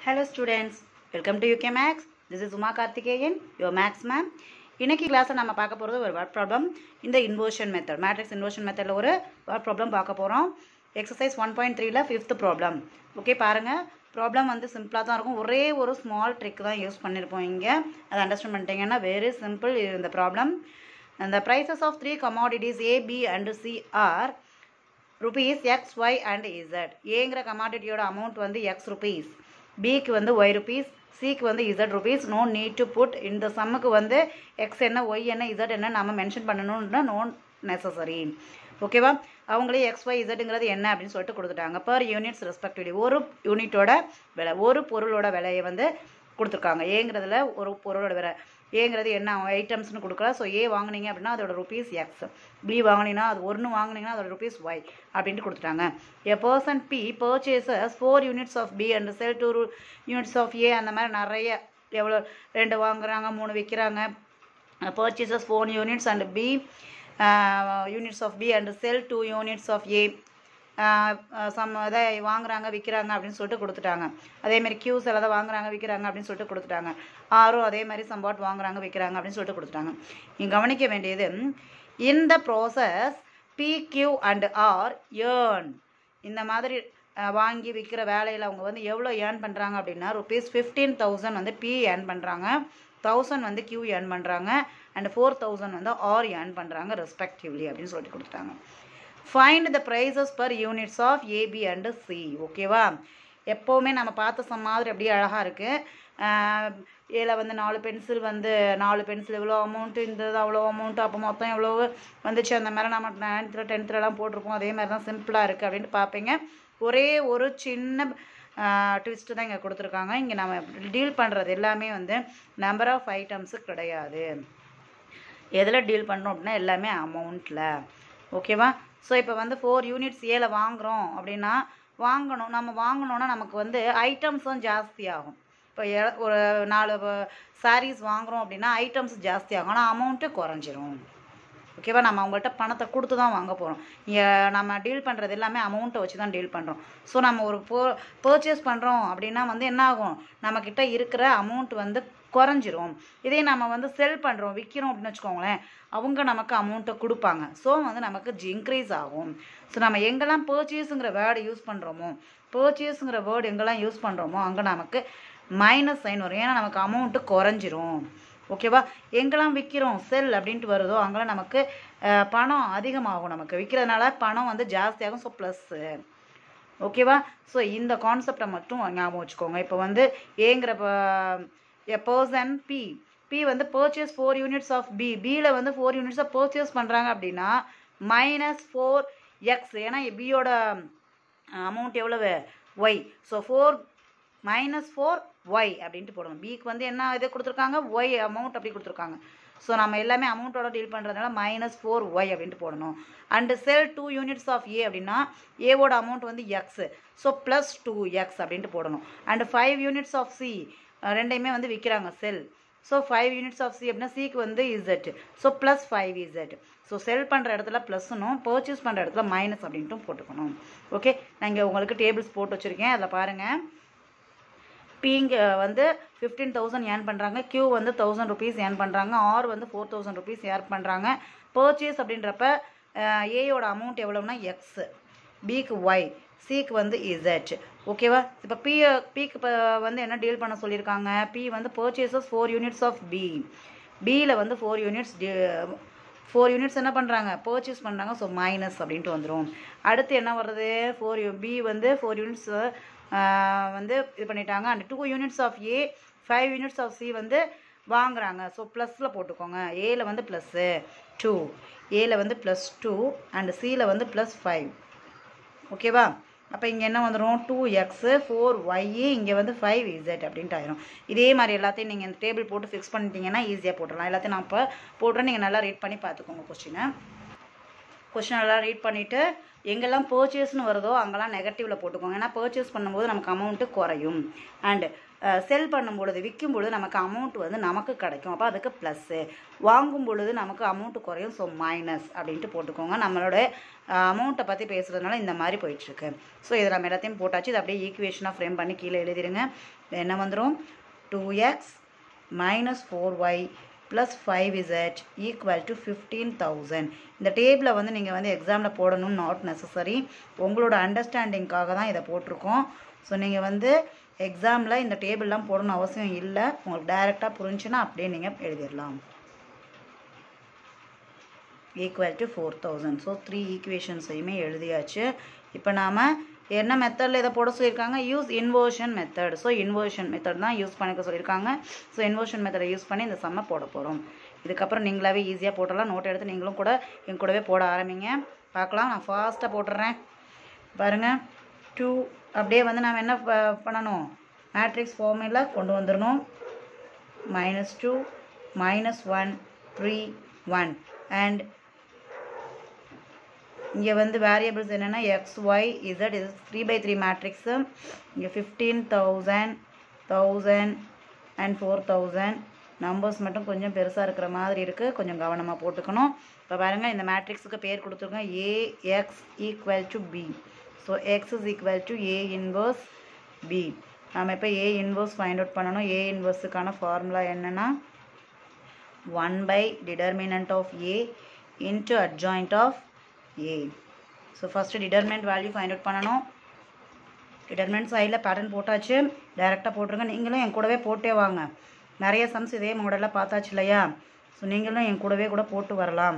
Hello students, welcome to UK Max. This is Uma Karthikeyan, your Max ma'am. இன்னைக்கு கிளாஸில் நம்ம பார்க்க போகிறது ஒரு வேர்ட் ப்ராப்ளம் இந்த இன்வர்ஷன் மெத்தட் மேட்ரிக்ஸ் இன்வர்ஷன் மெத்தடில் ஒரு வேர்ட் ப்ராப்ளம் பார்க்க போகிறோம் எக்ஸசைஸ் ஒன் பாயிண்ட் த்ரீல ஃபிஃப்த் ப்ராப்ளம் ஓகே பாருங்கள் ப்ராப்ளம் வந்து சிம்பிளாக தான் இருக்கும் ஒரே ஒரு ஸ்மால் ட்ரிக் தான் யூஸ் பண்ணியிருப்போம் இங்கே அதை அண்டர்ஸ்டாண்ட் பண்ணிட்டீங்கன்னா வெரி சிம்பிள் இந்த problem the prices of three commodities A, B and C are rupees X Y and Z ஏங்கிற கமாடிட்டியோட அமௌண்ட் வந்து எக்ஸ் ருபீஸ் பிக்கு வந்து ஒய் ருபீஸ் சிக்கு வந்து Z rupees no need to put இந்த சம்முக்கு வந்து எக்ஸ் என்ன ஒய் என்ன இசட் என்ன நம்ம மென்ஷன் பண்ணணும்னா நோ நெசசரி ஓகேவா அவங்களே எக்ஸ் ஒய் இசட்டுங்கிறது என்ன அப்படின்னு சொல்லிட்டு கொடுத்துட்டாங்க பர் யூனிட்ஸ் ரெஸ்பெக்டிவ்லி ஒரு யூனிட்டோட விலை ஒரு பொருளோட விலையை வந்து கொடுத்துருக்காங்க ஏங்கிறதுல ஒரு பொருளோட விலை ஏங்கிறது என்ன ஐட்டம்ஸ்னு கொடுக்குறா ஸோ ஏ வாங்குனீங்க அப்படின்னா அதோட ருபீஸ் எக்ஸ் பி வாங்கினீங்கன்னா அது ஒன்று வாங்குனீங்கன்னா அதோட ருபீஸ் ஒய் அப்படின்ட்டு கொடுத்துட்டாங்க a person B purchases four units of B and sell two units of A அந்த மாதிரி நிறைய எவ்வளோ ரெண்டு வாங்குறாங்க மூணு விற்கிறாங்க purchases four units and B units of B and sell two units of A சம் இதை வாங்குறாங்க விற்கிறாங்க அப்படின்னு சொல்லிட்டு கொடுத்துட்டாங்க அதேமாதிரி கியூஸ் எல்லாம் தான் வாங்குறாங்க விற்கிறாங்க அப்படின்னு சொல்லிட்டு கொடுத்துட்டாங்க ஆரும் அதே மாதிரி சம்பாட் வாங்குறாங்க விற்கிறாங்க அப்படின்னு சொல்லிட்டு கொடுத்துட்டாங்க நீங்கள் கவனிக்க வேண்டியது இந்த process P Q and R earn இந்த மாதிரி அஹ், வாங்கி விற்கிற வேலையில் அவங்க வந்து எவ்வளோ ஏர்ன் பண்ணுறாங்க அப்படின்னா ருபீஸ் ஃபிஃப்டீன் தௌசண்ட் வந்து பி ஏர்ன் பண்ணுறாங்க தௌசண்ட் வந்து கியூ ஏர்ன் பண்ணுறாங்க அண்ட் ஃபோர் தௌசண்ட் வந்து ஆர் ஏர்ன் பண்ணுறாங்க ரெஸ்பெக்டிவ்லி அப்படின்னு சொல்லிட்டு கொடுத்துட்டாங்க find the prices per units of A B and C ஓகேவா எப்போவுமே நம்ம பார்த்த சம் மாதிரி அப்படியே அழகாக இருக்குது ஏல வந்து நாலு பென்சில் வந்து நாலு பென்சில் இவ்வளோ அமௌண்ட்டு இந்த இது அவ்வளோ அமௌண்ட்டு அப்போ மொத்தம் எவ்வளோ வந்துச்சு அந்த மாதிரி நம்ம நைன்த்தில் டென்த்துலலாம் போட்டிருப்போம் அதே மாதிரி தான் சிம்பிளாக இருக்குது அப்படின்ட்டு பார்ப்பீங்க ஒரே ஒரு சின்ன ட்விஸ்ட்டு தான் இங்கே கொடுத்துருக்காங்க இங்கே நம்ம டீல் பண்ணுறது எல்லாமே வந்து நம்பர் ஆஃப் ஐட்டம்ஸு கிடையாது எதில் டீல் பண்ணுறோம் அப்படின்னா எல்லாமே அமௌண்ட்டில் ஓகேவா ஸோ இப்போ வந்து ஃபோர் யூனிட்ஸ் ஏல வாங்குகிறோம் அப்படின்னா வாங்கணும் நம்ம வாங்கினோன்னா நமக்கு வந்து ஐட்டம்ஸும் ஜாஸ்தி ஆகும் இப்போ எ- ஒரு நாலு சாரீஸ் வாங்குகிறோம் அப்படின்னா ஐட்டம்ஸ் ஜாஸ்தி ஆகும் ஆனால் அமௌண்ட்டு குறைஞ்சிரும் ஓகேவா நம்ம அவங்கள்ட்ட பணத்தை கொடுத்து தான் வாங்க போகிறோம் இங்கே நம்ம டீல் பண்ணுறது எல்லாமே அமௌண்ட்டை வச்சு தான் டீல் பண்ணுறோம் ஸோ நம்ம ஒரு போ பர்ச்சேஸ் பண்ணுறோம் அப்படின்னா வந்து என்ன ஆகும் நம்மக்கிட்ட இருக்கிற அமௌண்ட் வந்து குறைஞ்சிரும் இதே நம்ம வந்து செல் பண்ணுறோம் விற்கிறோம் அப்படின்னு வச்சுக்கோங்களேன் அவங்க நமக்கு அமௌண்ட்டை கொடுப்பாங்க ஸோ வந்து நமக்கு இன்க்ரீஸ் ஆகும் ஸோ நம்ம எங்கெல்லாம் பர்ச்சேஸுங்கிற வேர்டு யூஸ் பண்ணுறோமோ பர்ச்சேஸுங்கிற வேர்டு எங்கெல்லாம் யூஸ் பண்ணுறோமோ அங்கே நமக்கு மைனஸ் சைன் வரும் ஏன்னா நமக்கு அமௌண்ட்டு குறைஞ்சிரும் ஓகேவா எங்கெல்லாம் விற்கிறோம் செல் அப்படின்ட்டு வருதோ அங்கெல்லாம் நமக்கு அஹ், பணம் அதிகமாகும் நமக்கு விற்கிறதுனால பணம் வந்து ஜாஸ்தியாகும் ஸோ ப்ளஸ்ஸு ஓகேவா ஸோ இந்த கான்செப்டை மட்டும் ஞாபகம் வச்சுக்கோங்க இப்போ வந்து ஏங்கிற எ பர்சன் பி பி வந்து purchase four units of B பியில் வந்து ஃபோர் யூனிட்ஸை பர்ச்சேஸ் பண்ணுறாங்க அப்படின்னா மைனஸ் ஃபோர் எக்ஸ் ஏன்னா பியோட அமௌண்ட் எவ்வளவு Y so four minus four Y அப்படின்ட்டு போடணும் பிக்கு வந்து என்ன இது கொடுத்துருக்காங்க ஒய் அமௌண்ட் அப்படி கொடுத்துருக்காங்க ஸோ நம்ம எல்லாமே அமௌண்ட்டோட டீல் பண்ணுறதுனால மைனஸ் ஃபோர் ஒய் அப்படின்ட்டு போடணும் and sell two units of A அப்படின்னா ஏவோட அமௌண்ட் வந்து X so plus two X அப்படின்ட்டு போடணும் and five units of C ரெண்டையுமே வந்து விற்கிறாங்க sell so five units of C அப்படின்னா சிக்கு வந்து Z so plus five Z so sell பண்ணுற இடத்துல ப்ளஸ்னும் பர்ச்சேஸ் பண்ணுற இடத்துல மைனஸ் அப்படின்ட்டும் போட்டுக்கணும் ஓகே நான் இங்கே உங்களுக்கு டேபிள்ஸ் போட்டு வச்சுருக்கேன் அதில் பாருங்கள் பிங்க வந்து ஃபிஃப்டீன் தௌசண்ட் ஏர்ன் பண்ணுறாங்க கியூ வந்து தௌசண்ட் ருபீஸ் ஏர்ன் பண்ணுறாங்க ஆர் வந்து ஃபோர் தௌசண்ட் ருபீஸ் ஏர்ன் பண்ணுறாங்க பர்ச்சேஸ் அப்படின்றப்ப ஏயோட அமௌண்ட் எவ்வளோன்னா எக்ஸ் பிக்கு ஒய் சிக்கு வந்து இசட் ஓகேவா இப்போ பி பிக்கு இப்போ வந்து என்ன டீல் பண்ண சொல்லியிருக்காங்க பி வந்து purchases four units of B பியில் வந்து ஃபோர் யூனிட்ஸ் ஃபோர் யூனிட்ஸ் என்ன பண்ணுறாங்க பர்ச்சேஸ் பண்ணுறாங்க ஸோ மைனஸ் அப்படின்ட்டு வந்துடும் அடுத்து என்ன வருது ஃபோர் யூ பி வந்து ஃபோர் யூனிட்ஸ் வந்து இது பண்ணிட்டாங்க and two units of A five units of C வந்து வாங்குறாங்க ஸோ ப்ளஸில் போட்டுக்கோங்க ஏல வந்து ப்ளஸ்ஸு டூ ஏல வந்து ப்ளஸ் டூ அண்ட் சியில் வந்து ப்ளஸ் ஃபைவ் ஓகேவா அப்போ இங்கே என்ன வந்துடும் டூ எக்ஸு ஃபோர் ஒய்யு இங்கே வந்து ஃபைவ் இசட் அப்படின்ட்டு ஆயிரும் இதே மாதிரி எல்லாத்தையும் நீங்கள் இந்த டேபிள் போட்டு ஃபிக்ஸ் பண்ணிட்டீங்கன்னா ஈஸியாக போட்டுடலாம் எல்லாத்தையும் நான் இப்போ போட்டுறேன் நீங்கள் நல்லா ரீட் பண்ணி பார்த்துக்கோங்க கொஸ்டினை கொஸ்டின் நல்லா ரீட் பண்ணிவிட்டு எங்கெல்லாம் பர்ச்சேஸ்னு வருதோ அங்கெல்லாம் நெகட்டிவில் போட்டுக்கோங்க ஏன்னா பர்ச்சேஸ் பண்ணும்போது நமக்கு அமௌண்ட்டு குறையும் அண்ட் செல் பண்ணும் பொழுது விற்கும் பொழுது நமக்கு அமௌண்ட் வந்து நமக்கு கிடைக்கும் அப்போ அதுக்கு ப்ளஸ்ஸு வாங்கும் பொழுது நமக்கு அமௌண்ட்டு குறையும் ஸோ மைனஸ் அப்படின்ட்டு போட்டுக்கோங்க நம்மளோட அமௌண்ட்டை பற்றி பேசுகிறதுனால இந்த மாதிரி போயிட்டுருக்கு ஸோ இதை நம்ம எல்லாத்தையும் போட்டாச்சு இதை அப்படியே ஈக்குவேஷனாக ஃப்ரேம் பண்ணி கீழே எழுதிடுங்க என்ன வந்துடும் two X minus four Y plus five Z equal to fifteen thousand இந்த டேபிளை வந்து நீங்கள் வந்து எக்ஸாமில் போடணும் நாட் நெசசரி உங்களோட அண்டர்ஸ்டாண்டிங்காக தான் இதை போட்டிருக்கோம் ஸோ நீங்கள் வந்து எக்ஸாமில் இந்த டேபிள்லாம் போடணும் அவசியம் இல்லை உங்களுக்கு டைரெக்டாக புரிஞ்சுன்னா அப்படியே நீங்கள் எழுதிடலாம் equal to four thousand so three ஈக்குவேஷன்ஸையுமே எழுதியாச்சு இப்போ நாம் என்ன மெத்தடில் இதை போட சொல்லியிருக்காங்க use inversion method so inversion method தான் யூஸ் பண்ணிக்க சொல்லியிருக்காங்க ஸோ இன்வர்ஷன் மெத்தடை யூஸ் பண்ணி இந்த செம்ம போட போகிறோம் இதுக்கப்புறம் நீங்களாவே ஈஸியாக போட்டலாம் நோட் எடுத்து நீங்களும் கூட என் கூடவே போட ஆரம்பிங்க பார்க்கலாம் நான் ஃபாஸ்ட்டாக போட்டுடுறேன் பாருங்கள் டூ அப்படியே வந்து நாம் என்ன ப- பண்ணணும் மேட்ரிக்ஸ் ஃபார்முலா கொண்டு வந்துடணும் minus two minus one three one and இங்கே வந்து வேரியபிள்ஸ் என்னென்னா எக்ஸ் ஒய் இசட் இது த்ரீ பை த்ரீ மேட்ரிக்ஸு இங்கே fifteen thousand thousand and four thousand numbers மட்டும் கொஞ்சம் பெருசாக இருக்கிற மாதிரி இருக்குது கொஞ்சம் கவனமாக போட்டுக்கணும் இப்போ பாருங்கள் இந்த மேட்ரிக்ஸுக்கு பேர் கொடுத்துருக்கோம் A X equal to B so X is equal to A inverse B நம்ம இப்போ ஏ இன்வர்ஸ் ஃபைண்ட் அவுட் பண்ணணும் ஏ இன்வர்ஸுக்கான ஃபார்முலா என்னென்னா one by determinant of A into adjoint of A so first determinant value find out பண்ணணும் determinant சைடில் pattern போட்டாச்சு டைரெக்டாக போட்டுருங்க நீங்களும் என் கூடவே போட்டே வாங்க நிறைய சம்ஸ் இதே மாடலில் பார்த்தாச்சு இல்லையா ஸோ நீங்களும் என் கூடவே கூட போட்டு வரலாம்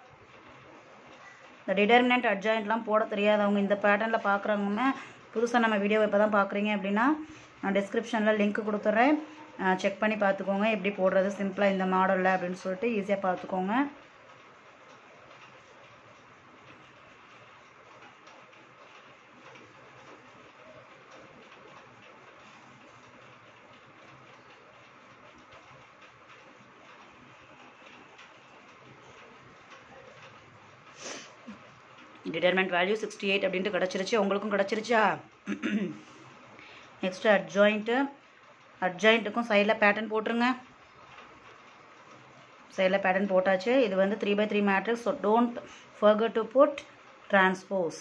இந்த டிடர்மினன்ட் அட்ஜாயிண்ட்லாம் போட தெரியாதவங்க இந்த பேட்டர்னில் பார்க்குறவங்க புதுசாக நம்ம வீடியோ இப்போ தான் பார்க்குறீங்க அப்படின்னா நான் டிஸ்கிரிப்ஷனில் லிங்க் கொடுத்துட்றேன் செக் பண்ணி பார்த்துக்கோங்க எப்படி போடுறது சிம்பிளாக இந்த மாடலில் அப்படின்னு சொல்லிட்டு ஈஸியாக பார்த்துக்கோங்க டிடர்மெண்ட் வேல்யூ சிக்ஸ்டி எயிட் அப்படின்ட்டு கிடச்சிருச்சு உங்களுக்கும் கிடச்சிருச்சா நெக்ஸ்ட்டு அட்ஜாயிண்ட்டு அட்ஜாயிண்ட்டுக்கும் சைடில் பேட்டர்ன் போட்டுருங்க சைடில் பேட்டர்ன் போட்டாச்சு இது வந்து three by three matrix so don't forget to put transpose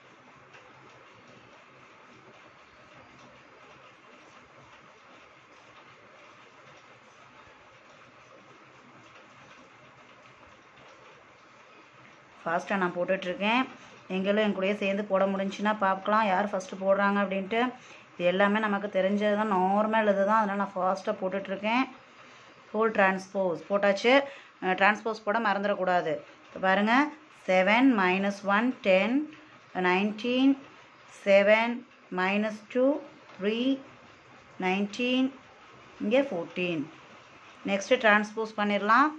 ஃபாஸ்ட்டாக நான் போட்டுட்ருக்கேன் நீங்களும் என் கூடயே சேர்ந்து போட முடிஞ்சுன்னா பார்க்கலாம் யார் ஃபஸ்ட்டு போடுறாங்க அப்படின்ட்டு இது எல்லாமே நமக்கு தெரிஞ்சது தான் நார்மல் இது தான் அதனால் நான் ஃபாஸ்ட்டாக போட்டுட்ருக்கேன் ஹோல் டிரான்ஸ்போஸ் போட்டாச்சு டிரான்ஸ்போஸ் போட மறந்துடக்கூடாது இப்போ பாருங்கள் seven minus one ten nineteen seven minus two three nineteen இங்கே ஃபோர்டீன் நெக்ஸ்ட்டு டிரான்ஸ்போஸ் பண்ணிடலாம்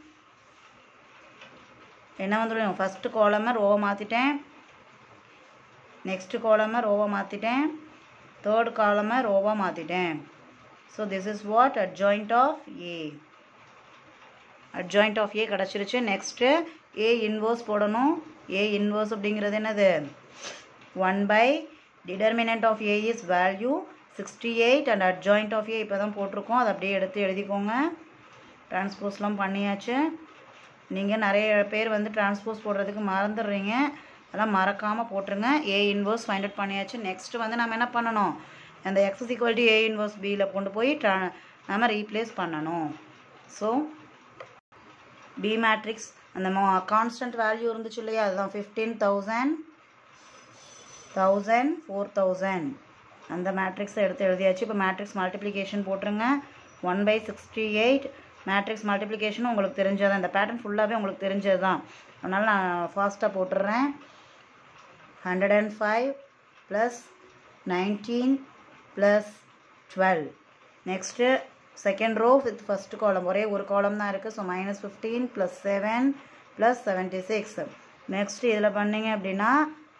என்ன வந்துடும் ஃபஸ்ட்டு காலமை ரோவை மாற்றிட்டேன் நெக்ஸ்ட்டு காலமை ரோவை மாற்றிட்டேன் தேர்ட் காலமை ரோவாக மாற்றிட்டேன் so this is what adjoint of A adjoint of A கிடச்சிருச்சு நெக்ஸ்ட்டு ஏ இன்வர்ஸ் போடணும் ஏ இன்வர்ஸ் அப்படிங்கிறது என்னது one by determinant of A is value sixty eight and adjoint of A இப்போ தான் போட்டிருக்கோம் அதை அப்படியே எடுத்து எழுதிக்கோங்க டிரான்ஸ்போஸ்லாம் பண்ணியாச்சு நீங்கள் நிறைய பேர் வந்து டிரான்ஸ்போஸ் போடுறதுக்கு மறந்துடுறீங்க அதெல்லாம் மறக்காமல் போட்டுருங்க ஏ இன்வர்ஸ் ஃபைண்ட் அவுட் பண்ணியாச்சு நெக்ஸ்ட்டு வந்து நம்ம என்ன பண்ணணும் அந்த எக்ஸஸ் ஈக்குவல்ட்டி ஏ இன்வர்ஸ் பியில் கொண்டு போய் ட்ரா நம்ம ரீப்ளேஸ் பண்ணணும் ஸோ பி மேட்ரிக்ஸ் அந்த மோ கான்ஸ்டன்ட் வேல்யூ இருந்துச்சு இல்லையா அதுதான் fifteen thousand thousand four thousand அந்த மேட்ரிக்ஸை எடுத்து எழுதியாச்சு இப்போ மேட்ரிக்ஸ் மல்டிப்ளிகேஷன் போட்டுருங்க one by sixty eight matrix மல்டிப்ளிகேஷனும் உங்களுக்கு தெரிஞ்சது தான் இந்த பேட்டர்ன் ஃபுல்லாகவே உங்களுக்கு தெரிஞ்சது தான் அதனால் நான் ஃபாஸ்ட்டாக போட்டுடுறேன் hundred and five plus nineteen plus twelve next second row with first column ஒரே ஒரு காலம் தான் இருக்குது so minus fifteen plus seven plus seventy six next இதில் பண்ணீங்க அப்படின்னா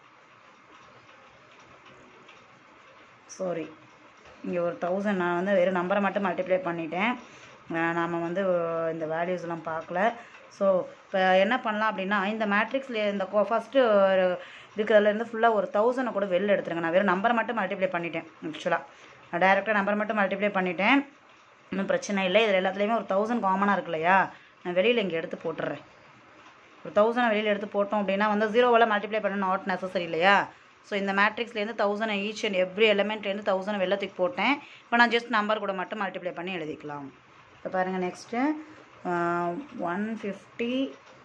சாரி இங்கே ஒரு தௌசண்ட் நான் வந்து வெறும் நம்பரை மட்டும் மல்டிப்ளை பண்ணிட்டேன் நாம் வந்து இந்த வேல்யூஸ்லாம் பார்க்கல ஸோ இப்போ என்ன பண்ணலாம் அப்படின்னா இந்த மேட்ரிக்ஸில் இந்த ஃபஸ்ட்டு இருக்கிறதுலேருந்து ஃபுல்லாக ஒரு தௌசண்டை கூட வெளில எடுத்துருங்க நான் வெறும் நம்பரை மட்டும் மல்டிப்ளை பண்ணிட்டேன் ஆக்சுவலாக நான் டேரெக்டாக நம்பர் மட்டும் மல்டிப்ளை பண்ணிட்டேன் ஒன்றும் பிரச்சனை இல்லை இதில் எல்லாத்துலேயுமே ஒரு தௌசண்ட் காமனாக இருக்கு இல்லையா நான் வெளியில் இங்கே எடுத்து போட்டுடுறேன் ஒரு தௌசண்ட் வெளியில் எடுத்து போட்டோம் அப்படின்னா வந்து ஜீரோவெல்லாம் மல்டிப்ளை பண்ண நாட் நெசசரி இல்லையா ஸோ இந்த மேட்ரிக்ஸ்லேருந்து தௌசண்ட் ஈச் அண்ட் எவ்ரி எலமெண்ட்லேருந்து தௌசண்ட் வெள்ளத்துக்கு போட்டேன் இப்போ நான் ஜஸ்ட் நம்பர் கூட மட்டும் மல்டிப்ளை பண்ணி எழுதிக்கலாம் இப்போ பாருங்கள் நெக்ஸ்ட்டு ஒன் ஃபிஃப்டி